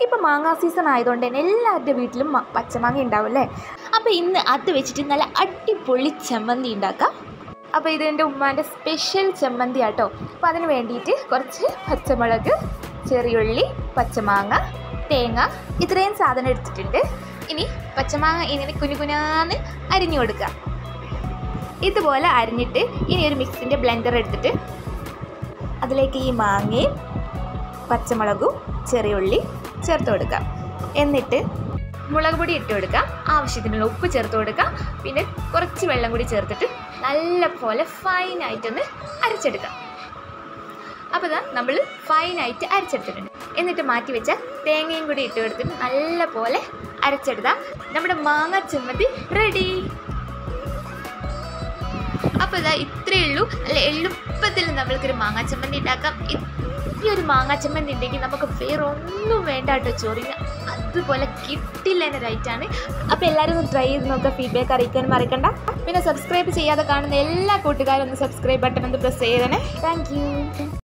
ഇപ്പോൾ മാങ്ങാ സീസൺ ആയതുകൊണ്ട് തന്നെ എല്ലാവരുടെ വീട്ടിലും മ- പച്ചമാങ്ങ ഉണ്ടാവും അല്ലേ അപ്പോൾ ഇന്ന് അത് വെച്ചിട്ട് നല്ല അടിപൊളി ചമ്മന്തി ഉണ്ടാക്കാം അപ്പോൾ ഇത് എൻ്റെ ഉമ്മാൻ്റെ സ്പെഷ്യൽ ചമ്മന്തി ആട്ടോ അപ്പോൾ അതിന് വേണ്ടിയിട്ട് കുറച്ച് പച്ചമുളക് ചെറിയുള്ളി പച്ചമാങ്ങ തേങ്ങ ഇത്രയും സാധനം എടുത്തിട്ടുണ്ട് ഇനി പച്ചമാങ്ങ ഇങ്ങനെ കുഞ്ഞു കുഞ്ഞാന്ന് അരിഞ്ഞു കൊടുക്കുക ഇതുപോലെ അരിഞ്ഞിട്ട് ഇനി ഒരു മിക്സിൻ്റെ ബ്ലെൻഡർ എടുത്തിട്ട് അതിലേക്ക് ഈ മാങ്ങയും പച്ചമുളകും ചെറിയുള്ളി ചേർത്ത് കൊടുക്കാം എന്നിട്ട് മുളക് പൊടി ഇട്ട് കൊടുക്കാം ആവശ്യത്തിനുള്ള ഉപ്പ് ചേർത്ത് കൊടുക്കാം പിന്നെ കുറച്ച് വെള്ളം കൂടി ചേർത്തിട്ട് നല്ല പോലെ ഫൈനായിട്ടൊന്ന് അരച്ചെടുക്കാം അപ്പോൾ ഇതാ നമ്മൾ ഫൈനായിട്ട് അരച്ചെടുത്തിട്ടുണ്ട് എന്നിട്ട് മാറ്റി വെച്ച തേങ്ങയും കൂടി ഇട്ട് കൊടുത്തിട്ട് നല്ല പോലെ അരച്ചെടുത്താൽ നമ്മുടെ മാങ്ങ ചമ്മന്തി റെഡി അപ്പോൾ ഇതാ ഇത്രയേ ഉള്ളൂ നല്ല എളുപ്പത്തിൽ നമ്മൾക്കൊരു മാങ്ങാ ചമ്മന്തി ഉണ്ടാക്കാം ഇ- ഈ ഒരു മാങ്ങാ ചമ്മന്തി ഉണ്ടെങ്കിൽ നമുക്ക് വേറെ ഒന്നും വേണ്ട കേട്ടോ ചോറിന് അതുപോലെ കിട്ടില്ല എന്നൊരൈറ്റാണ് അപ്പോൾ എല്ലാവരും ഒന്ന് ട്രൈ ചെയ്ത് നോക്കുക ഫീഡ്ബാക്ക് അറിയിക്കാൻ മറക്കണ്ട പിന്നെ സബ്സ്ക്രൈബ് ചെയ്യാതെ കാണുന്ന എല്ലാ കൂട്ടുകാരും ഒന്ന് സബ്സ്ക്രൈബ് ബട്ടൺ ഒന്ന് പ്രസ് ചെയ്തേ താങ്ക് യു